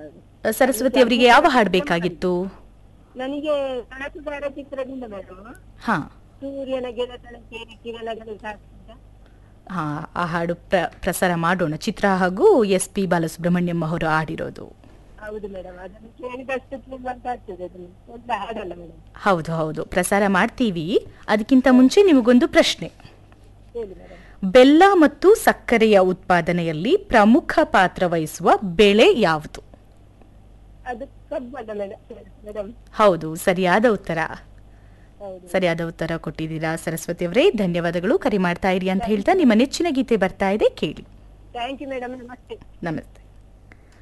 ಸರಸ್ವತಿ ಅವರಿಗೆ ಯಾವ ಹಾಡು ಬೇಕಾಗಿತ್ತು ನನಗೆ ಕನಸುಗಾರ ಚಿತ್ರದಿಂದ ಮೇಡಮ್ ಹಾ ಸೂರ್ಯನ ಗೆಳೆತನ ಕೇರಿ ಕಿರಣಗಳು ಸಾಕ್ತಿದ್ದ ಹಾ ಆ ಹಾಡು ಪ್ರ ಪ್ರಸಾರ ಮಾಡೋಣ ಚಿತ್ರ ಹಾಗೂ ಎಸ್ ಪಿ ಬಾಲಸುಬ್ರಹ್ಮಣ್ಯಂ ಅವರು ಆಡಿರೋದು ಹೌದು ಮೇಡಮ್ ಅದನ್ನು ಕೇಳಿದಷ್ಟು ಕೇಳುವಂತ ಆಗ್ತದೆ ಅದು ಒಳ್ಳೆ ಹಾಡಲ್ಲ ಮೇಡಮ್ ಹೌದು ಹೌದು ಪ್ರಸಾರ ಮಾಡ್ತೀವಿ ಅದಕ್ಕಿಂತ ಮುಂಚೆ ನಿಮಗೊಂದು ಪ್ರಶ್ನೆ ಹೇಳಿ ಮೇಡಮ್ ಬೆಲ್ಲ ಮತ್ತು ಸಕ್ಕರೆಯ ಉತ್ಪಾದನೆಯಲ್ಲಿ ಪ್ರಮುಖ ಪಾತ್ರ ವಹಿಸುವ ಬೆಳೆ ಯಾವುದು ಅದು ಕಬ್ಬಲ್ಲ ಮೇಡಮ್ ಮೇಡಮ್ ಹೌದು ಸರಿಯಾದ ಉತ್ತರ ಹೌದು ಸರಿಯಾದ ಉತ್ತರ ಕೊಟ್ಟಿದ್ದೀರಾ ಸರಸ್ವತಿ ಅವರೇ ಧನ್ಯವಾದಗಳು ಕರೆ ಮಾಡ್ತಾ ಇರಿ ಅಂತ ಹೇಳ್ತಾ ನಿಮ್ಮ ನೆಚ್ಚಿನ ಗೀತೆ ಬರ್ತಾ ಇದೆ ಕೇಳಿ ಥ್ಯಾಂಕ್ ಯು ಮೇಡಮ್ ನಮಸ್ತೆ ನಮಸ್ತೆ